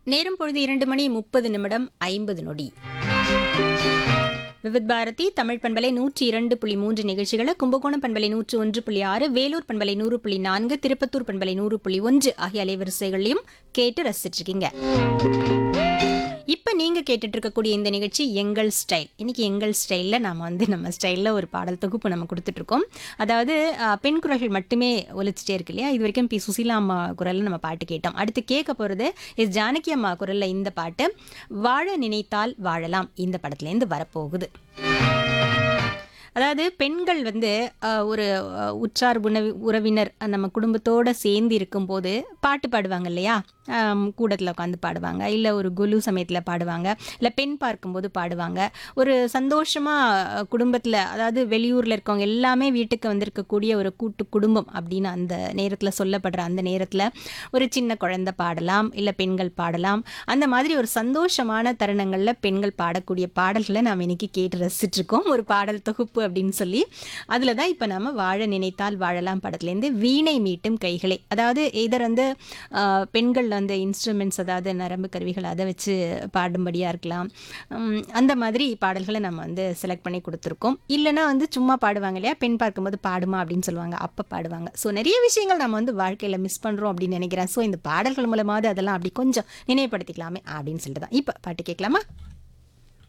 நேரம் பொழுது இரண்டு மணி முப்பது நிமிடம் ஐம்பது நொடி விவித் பாரதி தமிழ் பண்பலை நூற்றி இரண்டு புள்ளி மூன்று நிகழ்ச்சிகளை கும்பகோணம் பண்பலை நூற்று ஒன்று புள்ளி ஆறு வேலூர் பண்பலை நூறு புள்ளி நான்கு திருப்பத்தூர் பண்பலை நூறு புள்ளி ஒன்று ஆகிய அலைவரிசைகளையும் கேட்டு ரசிச்சிட்டு இருக்கீங்க இப்போ நீங்கள் கேட்டுட்டு இருக்கக்கூடிய இந்த நிகழ்ச்சி எங்கள் ஸ்டைல் இன்னைக்கு எங்கள் ஸ்டைலில் நாம் வந்து நம்ம ஸ்டைலில் ஒரு பாடல் தொகுப்பு நம்ம கொடுத்துட்ருக்கோம் அதாவது அஹ், பெண் குரல்கள் மட்டுமே ஒலிச்சிட்டே இருக்கு இல்லையா இது வரைக்கும் பி சுசீலா அம்மா குரலில் நம்ம பாட்டு கேட்டோம் அடுத்து கேட்க போகிறது இஸ் ஜானகி அம்மா குரலில் இந்த பாட்டு வாழ நினைத்தால் வாழலாம் இந்த படத்துலேருந்து வரப்போகுது அதாவது பெண்கள் வந்து அஹ், ஒரு அஹ், உற்றார் உணவி உறவினர் அஹ், நம்ம குடும்பத்தோடு சேர்ந்து இருக்கும்போது பாட்டு பாடுவாங்க இல்லையா கூடத்தில் உட்காந்து பாடுவாங்க இல்லை ஒரு குலு சமயத்தில் பாடுவாங்க இல்லை பெண் பார்க்கும்போது பாடுவாங்க ஒரு சந்தோஷமாக குடும்பத்தில் அதாவது வெளியூரில் இருக்கவங்க எல்லாமே வீட்டுக்கு வந்திருக்கக்கூடிய ஒரு கூட்டு குடும்பம் அப்படின்னு அந்த நேரத்தில் சொல்லப்படுற அந்த நேரத்தில் ஒரு சின்ன குழந்தை பாடலாம் இல்லை பெண்கள் பாடலாம் அந்த மாதிரி ஒரு சந்தோஷமான தருணங்களில் பெண்கள் பாடக்கூடிய பாடல்களை நாம் இன்னைக்கு கேட்டு ரசிச்சிட்ருக்கோம் ஒரு பாடல் தொகுப்பு அப்படின்னு சொல்லி அதில் தான் இப்போ நம்ம வாழ நினைத்தால் வாழலாம் படத்துலேருந்து வீணை மீட்டும் கைகளே அதாவது இதர் வந்து ஆஹ், பெண்கள் அந்த இன்ஸ்ட்ருமெண்ட்ஸ் அதாவது நரம்பு கருவிகள் அதை வச்சு பாடும்படியாக இருக்கலாம் உம், அந்த மாதிரி பாடல்களை நம்ம வந்து செலக்ட் பண்ணி கொடுத்துருக்கோம் இல்லைன்னா வந்து சும்மா பாடுவாங்க இல்லையா பெண் பார்க்கும்போது பாடுமா அப்படின்னு சொல்லுவாங்க அப்போ பாடுவாங்க ஸோ நிறைய விஷயங்கள் நம்ம வந்து வாழ்க்கையில் மிஸ் பண்ணுறோம் அப்படின்னு நினைக்கிறேன் ஸோ இந்த பாடல்கள் மூலமாவது அதெல்லாம் அப்படி கொஞ்சம் நினைவுபடுத்திக்கலாமே அப்படின்னு சொல்லிட்டு தான் இப்போ பாட்டு கேட்கலாமா